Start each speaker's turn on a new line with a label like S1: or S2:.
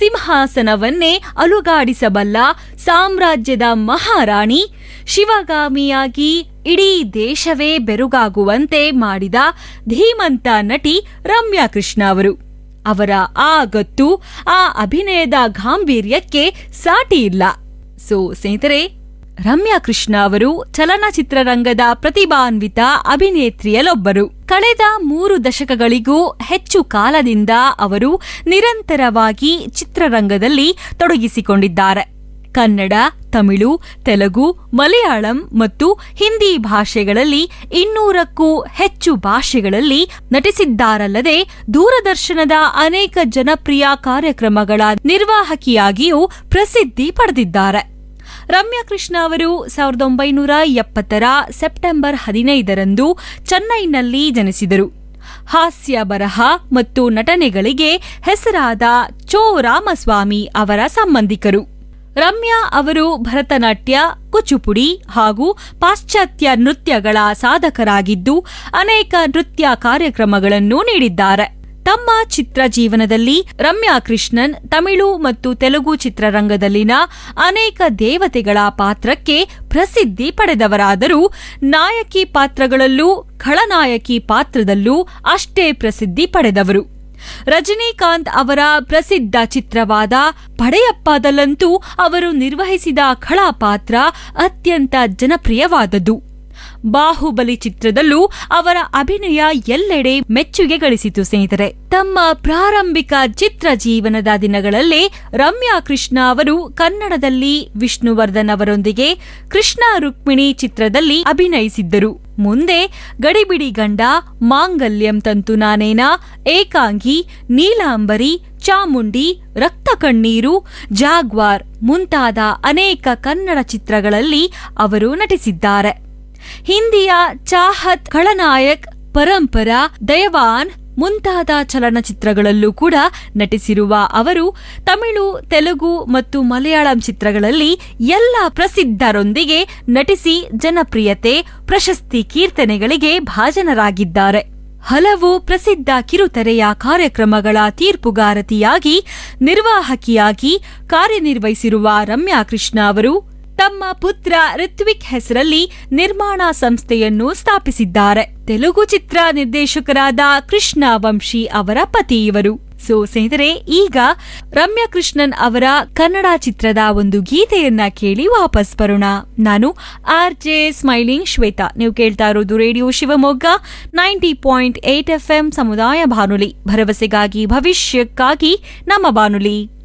S1: ಸಿಂಹಾಸನವನ್ನೇ ಅಲುಗಾಡಿಸಬಲ್ಲ ಸಾಮ್ರಾಜ್ಯದ ಮಹಾರಾಣಿ ಶಿವಗಾಮಿಯಾಗಿ ಇಡೀ ದೇಶವೇ ಬೆರುಗಾಗುವಂತೆ ಮಾಡಿದ ಧೀಮಂತ ನಟಿ ರಮ್ಯಾ ಕೃಷ್ಣ ಅವರು ಅವರ ಆ ಗತ್ತು ಆ ಅಭಿನಯದ ಗಾಂಭೀರ್ಯಕ್ಕೆ ಸಾಟಿ ಇಲ್ಲ ಸೊ ಸ್ನೇಹಿತರೆ ರಮ್ಯಾ ಕೃಷ್ಣ ಅವರು ಚಲನಚಿತ್ರರಂಗದ ಪ್ರತಿಭಾನ್ವಿತ ಅಭಿನೇತ್ರಿಯಲ್ಲೊಬ್ಬರು ಕಳೆದ ಮೂರು ದಶಕಗಳಿಗೂ ಹೆಚ್ಚು ಕಾಲದಿಂದ ಅವರು ನಿರಂತರವಾಗಿ ಚಿತ್ರರಂಗದಲ್ಲಿ ತೊಡಗಿಸಿಕೊಂಡಿದ್ದಾರೆ ಕನ್ನಡ ತಮಿಳು ತೆಲುಗು ಮಲಯಾಳಂ ಮತ್ತು ಹಿಂದಿ ಭಾಷೆಗಳಲ್ಲಿ ಇನ್ನೂರಕ್ಕೂ ಹೆಚ್ಚು ಭಾಷೆಗಳಲ್ಲಿ ನಟಿಸಿದ್ದಾರಲ್ಲದೆ ದೂರದರ್ಶನದ ಅನೇಕ ಜನಪ್ರಿಯ ಕಾರ್ಯಕ್ರಮಗಳ ನಿರ್ವಾಹಕಿಯಾಗಿಯೂ ಪ್ರಸಿದ್ಧಿ ಪಡೆದಿದ್ದಾರೆ ರಮ್ಯಾ ಕೃಷ್ಣ ಅವರು ಸಾವಿರದ ಒಂಬೈನೂರ ಎಪ್ಪತ್ತರ ಸೆಪ್ಟೆಂಬರ್ ಹದಿನೈದರಂದು ಚೆನ್ನೈನಲ್ಲಿ ಜನಿಸಿದರು ಹಾಸ್ಯ ಬರಹ ಮತ್ತು ನಟನೆಗಳಿಗೆ ಹೆಸರಾದ ಚೋ ರಾಮಸ್ವಾಮಿ ಅವರ ಸಂಬಂಧಿಕರು ರಮ್ಯಾ ಅವರು ಭರತನಾಟ್ಯ ಕುಚುಪುಡಿ ಹಾಗೂ ಪಾಶ್ಚಾತ್ಯ ನೃತ್ಯಗಳ ಸಾಧಕರಾಗಿದ್ದು ಅನೇಕ ನೃತ್ಯ ಕಾರ್ಯಕ್ರಮಗಳನ್ನು ನೀಡಿದ್ದಾರೆ ತಮ್ಮ ಚಿತ್ರ ಜೀವನದಲ್ಲಿ ರಮ್ಯಾ ಕೃಷ್ಣನ್ ತಮಿಳು ಮತ್ತು ತೆಲುಗು ಚಿತ್ರರಂಗದಲ್ಲಿನ ಅನೇಕ ದೇವತೆಗಳ ಪಾತ್ರಕ್ಕೆ ಪ್ರಸಿದ್ಧಿ ಪಡೆದವರಾದರೂ ನಾಯಕಿ ಪಾತ್ರಗಳಲ್ಲೂ ಖಳನಾಯಕಿ ಪಾತ್ರದಲ್ಲೂ ಅಷ್ಟೇ ಪ್ರಸಿದ್ಧಿ ಪಡೆದವರು ರಜನಿಕಾಂತ್ ಅವರ ಪ್ರಸಿದ್ಧ ಚಿತ್ರವಾದ ಪಡೆಯಪ್ಪದಲ್ಲಂತೂ ಅವರು ನಿರ್ವಹಿಸಿದ ಖಳ ಪಾತ್ರ ಅತ್ಯಂತ ಜನಪ್ರಿಯವಾದದ್ದು ಬಾಹುಬಲಿ ಚಿತ್ರದಲ್ಲೂ ಅವರ ಅಭಿನಯ ಎಲ್ಲೆಡೆ ಮೆಚ್ಚುಗೆ ಗಳಿಸಿತು ಸ್ನೇಹಿತರೆ ತಮ್ಮ ಪ್ರಾರಂಭಿಕ ಚಿತ್ರ ಜೀವನದ ದಿನಗಳಲ್ಲೇ ರಮ್ಯಾ ಕೃಷ್ಣ ಅವರು ಕನ್ನಡದಲ್ಲಿ ವಿಷ್ಣುವರ್ಧನ್ ಅವರೊಂದಿಗೆ ಕೃಷ್ಣ ರುಕ್ಮಿಣಿ ಚಿತ್ರದಲ್ಲಿ ಅಭಿನಯಿಸಿದ್ದರು ಮುಂದೆ ಗಡಿಬಿಡಿ ಗಂಡ ಮಾಂಗಲ್ಯಂ ತಂತು ನಾನೇನ ಏಕಾಂಗಿ ನೀಲಾಂಬರಿ ಚಾಮುಂಡಿ ರಕ್ತ ಕಣ್ಣೀರು ಜಾಗ್ವಾರ್ ಮುಂತಾದ ಅನೇಕ ಕನ್ನಡ ಚಿತ್ರಗಳಲ್ಲಿ ಅವರು ನಟಿಸಿದ್ದಾರೆ ಹಿಂದಿಯ ಚಾಹತ್ ಖಳನಾಯಕ್ ಪರಂಪರಾ ದಯವಾನ್ ಮುಂತಾದ ಚಲನಚಿತ್ರಗಳಲ್ಲೂ ಕೂಡ ನಟಿಸಿರುವ ಅವರು ತಮಿಳು ತೆಲುಗು ಮತ್ತು ಮಲಯಾಳಂ ಚಿತ್ರಗಳಲ್ಲಿ ಎಲ್ಲ ಪ್ರಸಿದ್ಧರೊಂದಿಗೆ ನಟಿಸಿ ಜನಪ್ರಿಯತೆ ಪ್ರಶಸ್ತಿ ಕೀರ್ತನೆಗಳಿಗೆ ಭಾಜನರಾಗಿದ್ದಾರೆ ಹಲವು ಪ್ರಸಿದ್ಧ ಕಿರುತೆರೆಯ ಕಾರ್ಯಕ್ರಮಗಳ ತೀರ್ಪುಗಾರತಿಯಾಗಿ ನಿರ್ವಾಹಕಿಯಾಗಿ ಕಾರ್ಯನಿರ್ವಹಿಸಿರುವ ರಮ್ಯಾ ಕೃಷ್ಣ ಅವರು ತಮ್ಮ ಪುತ್ರ ಋತ್ವಿಕ್ ಹೆಸರಲ್ಲಿ ನಿರ್ಮಾಣ ಸಂಸ್ಥೆಯನ್ನು ಸ್ಥಾಪಿಸಿದ್ದಾರೆ ತೆಲುಗು ಚಿತ್ರ ನಿರ್ದೇಶಕರಾದ ಕೃಷ್ಣ ವಂಶಿ ಅವರ ಪತಿ ಇವರು ಸೊ ಸ್ನೇಹಿತರೆ ಈಗ ರಮ್ಯಾ ಕೃಷ್ಣನ್ ಅವರ ಕನ್ನಡ ಚಿತ್ರದ ಒಂದು ಗೀತೆಯನ್ನ ಕೇಳಿ ವಾಪಸ್ ಬರೋಣ ನಾನು ಆರ್ ಜೆ ಸ್ಮೈಲಿಂಗ್ ಶ್ವೇತಾ ನೀವು ಕೇಳ್ತಾ ಇರೋದು radio Shivamogga ninety point eight F ಸಮುದಾಯ ಬಾನುಲಿ ಭರವಸೆಗಾಗಿ ಭವಿಷ್ಯಕ್ಕಾಗಿ ನಮ್ಮ ಬಾನುಲಿ